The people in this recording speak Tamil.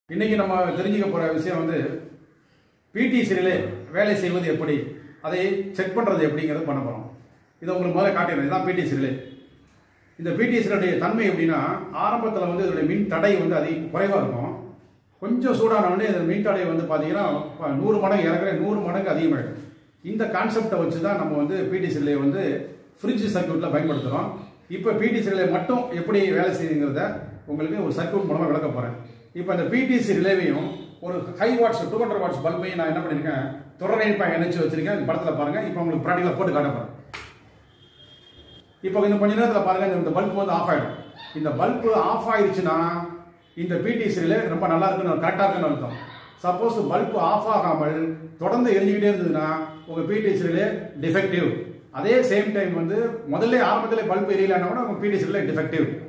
இன்னைக்கு நம்ம தெரிஞ்சுக்க போற விஷயம் வந்து பிடி சரியிலே வேலை செய்வது எப்படி அதை செக் பண்றது எப்படிங்கிறது பண்ண போறோம் இதை உங்களுக்கு முதல்ல காட்டிடுறேன் இதுதான் பிடி சரியிலே இந்த பிடி சீலுடைய தன்மை எப்படின்னா ஆரம்பத்தில் வந்து இதோடைய மின் தடை வந்து அதிக குறைவாக இருக்கும் கொஞ்சம் சூடான உடனே இந்த மின் தடை வந்து பார்த்தீங்கன்னா ப- நூறு மடங்கு இறக்குற நூறு மடங்கு அதிகமாகிடும் இந்த கான்செப்டை வச்சு தான் நம்ம வந்து பிடி சிலையை வந்து ஃப்ரிட்ஜ் சர்க்யூட்டில் பயன்படுத்துகிறோம் இப்போ பிடி சிலை மட்டும் எப்படி வேலை செய்யுங்கிறத உங்களுக்கு ஒரு சர்க்யூட் மூலமாக விளக்க போகிறேன் இப்போ இந்த பிடிசி ரிலேவையும் ஒரு high watts two hundred watts பல்பையும் நான் என்ன பண்ணியிருக்கேன் தொடர் இணைப்பாக இணைச்சு வச்சிருக்கேன் இந்த படத்தில் பாருங்கள் இப்போ உங்களுக்கு ப்ராக்டிக்கலாக போட்டு காட்ட போகிறேன் இப்போ இன்னும் கொஞ்ச நேரத்தில் பாருங்க இந்த பல்ப் வந்து ஆஃப் ஆயிடும் இந்த பல்ப் ஆஃப் ஆயிடுச்சுன்னா இந்த பிடி சரியில ரொம்ப நல்லா இருக்குன்னு கரெக்டாக இருக்குன்னு அர்த்தம் சப்போஸ் பல்ப் ஆஃப் ஆகாமல் தொடர்ந்து எரிஞ்சுக்கிட்டே இருந்ததுன்னா உங்க பிடி சரியில டிஃபெக்டிவ் அதே சேம் டைம் வந்து முதல்ல ஆரம்பத்தில் பல்ப் எரியலைன்னா கூட உங்க பிடி சரியில டிஃபெக்டிவ்